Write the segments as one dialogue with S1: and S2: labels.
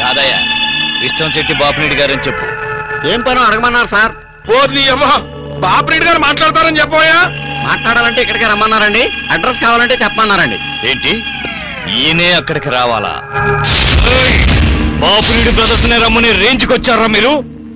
S1: యాదయ్య ఇష్టం శెట్టి బాపిరెడ్డి గారని చెప్పు
S2: ఏం పని అడగమన్నారు సార్
S3: పోర్ని అమ్మ బాపిరెడ్డి గారు మాట్లాడతారని చెప్పోయా
S2: మాట్లాడాలంటే ఇక్కడికే రమ్మన్నారండి అడ్రస్ కావాలంటే చెప్పమన్నారండి
S1: ఏంటి ఈయనే అక్కడికి రావాలా ఏయ్! బాపురెడ్డి బ్రదర్స్ ని రమ్మని రేంజ్కి వచ్చారా మీరు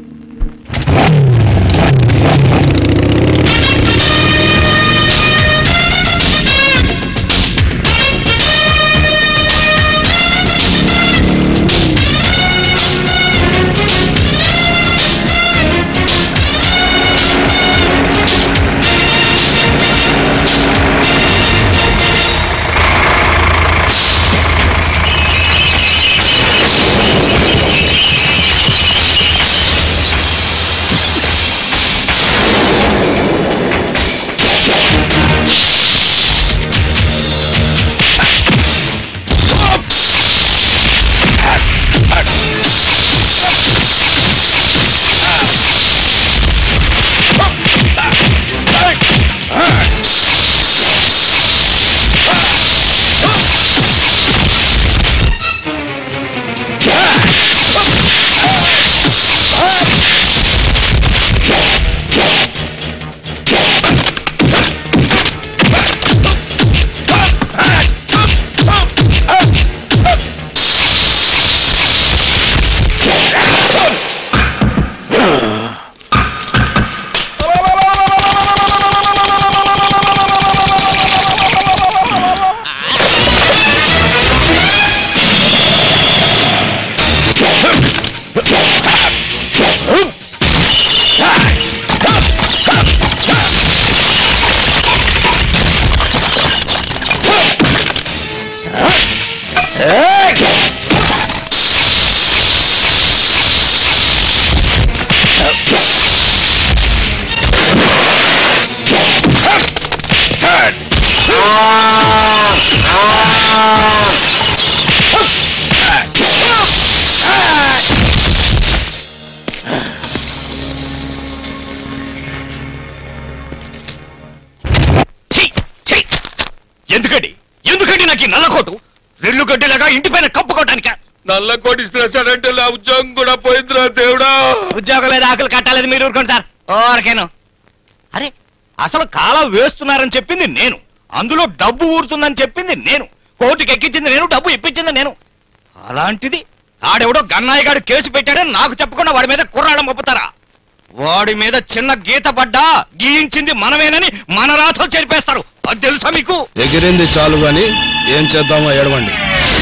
S1: ఛీ! ఛీ! ఎందుకండి ఎందుకండి నాకు ఈ నల్లకోటు రెల్లు గడ్డిలాగా ఇంటి పైన కప్పుకోవటానికా
S3: నల్ల కోటి ఇస్తాడంటే నా ఉద్యోగం కూడా పోయిందిరా దేవుడా
S1: ఉద్యోగం లేదు ఆకలి కట్టాలేదు మీరు ఊరుకోండి సార్ ఓరకేను అరే అసలు కాలం వేస్తున్నారని చెప్పింది నేను అందులో డబ్బు ఊరుతుందని చెప్పింది నేను కోర్టుకి ఎక్కించింది నేను డబ్బు ఇప్పించింది నేను అలాంటిది ఆడెవడో గన్నాయి గారు కేసు పెట్టాడని నాకు చెప్పకుండా వాడి మీద కుర్రాళ్ళం ఒప్పుతారా వాడి మీద చిన్న గీత పడ్డా గీయించింది మనమేనని మన రాతో చెరిపేస్తారు అది తెలుసా మీకు
S4: ఎగిరింది చాలు గాని ఏం చేద్దామో ఏడవండి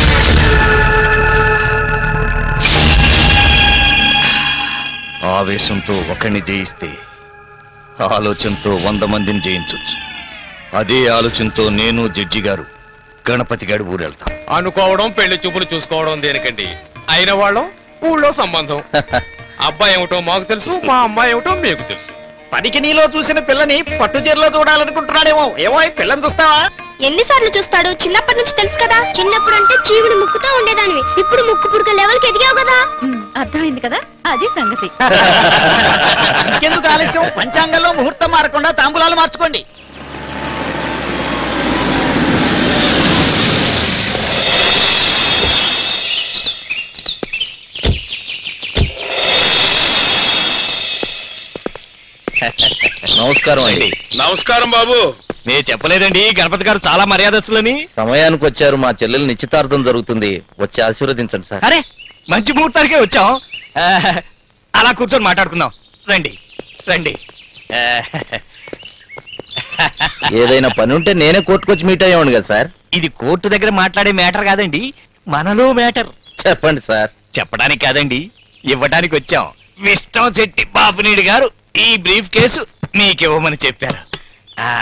S1: ఆవేశంతో ఒకరిని జయిస్తే ఆలోచనతో వంద మందిని జయించవచ్చు అదే ఆలోచనతో నేను జడ్జి గారు గణపతి గారి ఊరెళ్తాం
S3: అనుకోవడం పెళ్లి చూపులు చూసుకోవడం దేనికండి అయిన వాళ్ళం ఊళ్ళో సంబంధం అబ్బాయి ఏమిటో మాకు తెలుసు మా అమ్మాయి ఏమిటో మీకు తెలుసు
S2: పనికి నీలో చూసిన పిల్లని పట్టుచీరలో చూడాలనుకుంటున్నాడేమో ఏమో ఈ పిల్లని చూస్తావా
S5: ఎన్నిసార్లు చూస్తాడు చిన్నప్పటి నుంచి తెలుసు కదా చిన్నప్పుడు అంటే చీవుడు ముక్కుతో ఉండేదానివి ఇప్పుడు ముక్కు పుడక లెవెల్కి ఎదిగావు కదా
S6: అర్థమైంది కదా అది సంగతి
S2: ఇంకెందుకు ఆలస్యం పంచాంగంలో ముహూర్తం మారకుండా తాంబూలాలు మార్చుకోండి
S7: నమస్కారం అండి
S3: నమస్కారం బాబు
S1: నేను చెప్పలేదండి గణపతి గారు చాలా మర్యాదస్తులని
S7: సమయానికి వచ్చారు మా చెల్లెలు నిశ్చితార్థం జరుగుతుంది వచ్చి ఆశీర్వదించండి సార్
S1: అరే మంచి ముహూర్తానికే వచ్చాం ఆ, అలా కూర్చొని మాట్లాడుకుందాం రండి రండి ఆ,
S7: ఏదైనా పని ఉంటే నేనే కోర్టుకొచ్చి మీట్ అయ్యాను కదా సార్
S1: ఇది కోర్టు దగ్గర మాట్లాడే మ్యాటర్ కాదండి మనలో మ్యాటర్
S7: చెప్పండి సార్
S1: చెప్పడానికి కాదండి ఇవ్వడానికి వచ్చాం విష్టం చెట్టి బాబునీడి గారు ఈ బ్రీఫ్ కేసు మీకివ్వమని చెప్పారు ఆ,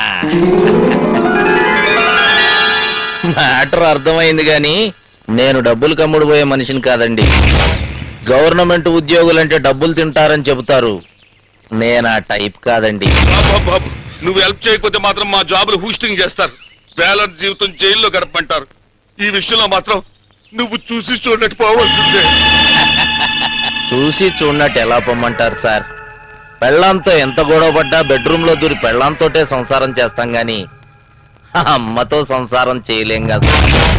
S7: మ్యాటర్ అర్థమైంది గాని నేను డబ్బులు కమ్ముడు పోయే మనిషిని కాదండి గవర్నమెంట్ ఉద్యోగులంటే డబ్బులు తింటారని చెబుతారు నేను ఆ టైప్ కాదండి
S3: బాబు బాబు నువ్వు హెల్ప్ చేయకపోతే మాత్రం మా జాబులు హూస్టింగ్ చేస్తారు బ్యాలెన్స్ జీవితం జైల్లో గడపంటారు ఈ విషయంలో మాత్రం నువ్వు చూసి చూడట్టు పోవాల్సిందే
S7: చూసి చూడనట్టు ఎలా పొమ్మంటారు సార్ పెళ్ళాంతో ఎంత గొడవ పడ్డా బెడ్రూమ్ లో దూరి పెళ్ళాంతోటే సంసారం చేస్తాం గాని అమ్మతో సంసారం చేయలేం కదా సార్